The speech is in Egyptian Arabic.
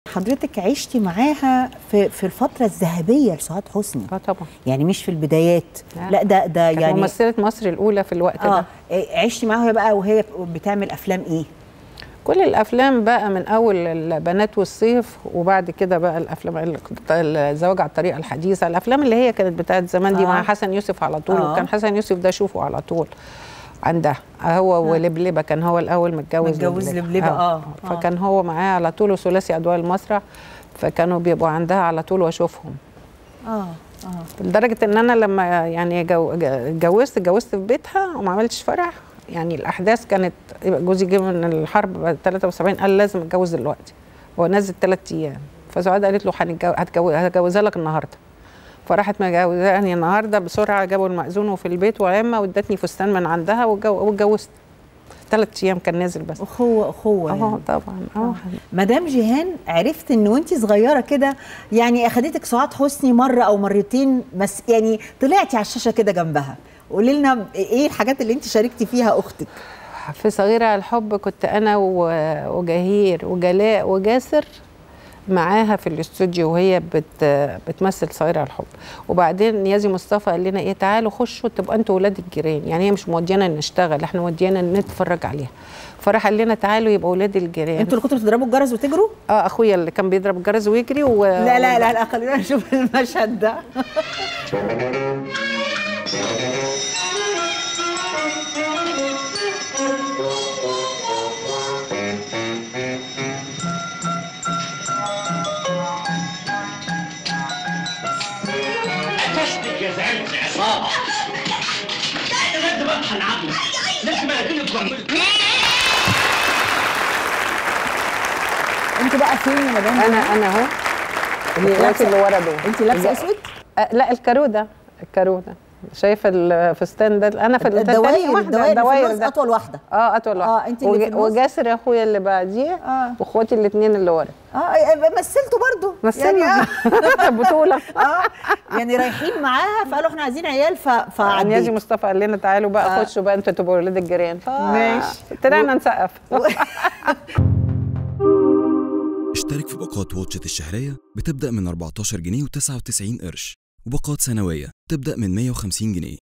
حضرتك عشتي معاها في في الفتره الذهبيه لسعاد حسني اه طبعا يعني مش في البدايات لا. لا ده ده يعني يعني ممثله مصر الاولى في الوقت اه ده إيه، عشتي معاها بقى وهي بتعمل افلام ايه كل الافلام بقى من اول البنات والصيف وبعد كده بقى الافلام ال- الزواج على الطريقه الحديثه الافلام اللي هي كانت بتاعت زمان دي آه. مع حسن يوسف على طول آه. وكان حسن يوسف ده اشوفه على طول عندها هو ولبلبه كان هو الاول متجوز متجوز لبلبة، آه، آه. فكان هو معاه على طول وثلاثي اضواء المسرح فكانوا بيبقوا عندها على طول واشوفهم اه اه لدرجه ان انا لما يعني جو- اتجوزت اتجوزت في بيتها وما عملتش فرح يعني الاحداث كانت يبقى جوزي جه من الحرب بعد 73 قال لازم اتجوز دلوقتي هو نزل ثلاث ايام فسعاد قالت له هنتجو- هتجو- هتجوزها لك النهارده فراحت مجوزاني النهارده بسرعه جابوا المأذون وفي البيت وعمه وادتني فستان من عندها واتجو- واتجوزت ثلاث ايام كان نازل بس اخوه اخوه اه يعني. طبعا اه مدام جيهان عرفت ان وانت صغيره كده يعني اخدتك سعاد حسني مره او مرتين بس يعني طلعتي على الشاشه كده جنبها قولي لنا ايه الحاجات اللي انت شاركتي فيها اختك في صغيرة الحب كنت أنا و- وجهير وجلاء وجاسر معاها في الاستوديو وهي بت بتمثل صغيرة الحب وبعدين نيازي مصطفى قال لنا ايه تعالوا خشوا تبقى انتوا ولاد الجيران يعني هي مش موديانا نشتغل احنا موديانا نتفرج عليها فراح قال لنا تعالوا يبقى ولاد الجيران انتوا اللي كنتوا بتضربوا الجرس وتجروا اه اخويا اللي كان بيضرب الجرس ويجري و... لا لا لا لا خلينا نشوف المشهد ده قفشتك يا زعيم العصابة لا بجد بقى هنعمل لازم اقتلك واعمل انت بقى فين يا مدام انا انا اهو اللي الناس لابسة- اللي ورا دول انت لابسه اسود آه، لا الكارودة الكارودة شايفه الفستان ده انا في تاني الدواير واحدة، الدواير اللي في النص ده. اطول واحده اه اطول واحد آه، أنت اللي في وج- النص؟ وجاسر اخويا اللي بعديه آه. واخواتي الاثنين اللي ورا اه مثلتوا برضو مثلنا يعني آه. بطوله اه يعني رايحين معاها فقالوا احنا عايزين عيال ف نيازي فعديت مصطفى قال لنا تعالوا بقى آه. خشوا بقى انتوا تبقوا ولاد الجيران ف- ماشي. طلعنا نسقف اشترك في باقات واتشت الشهرية بتبدأ من 14 جنيه و99 قرش وباقات سنوية تبدأ من 150 جنيه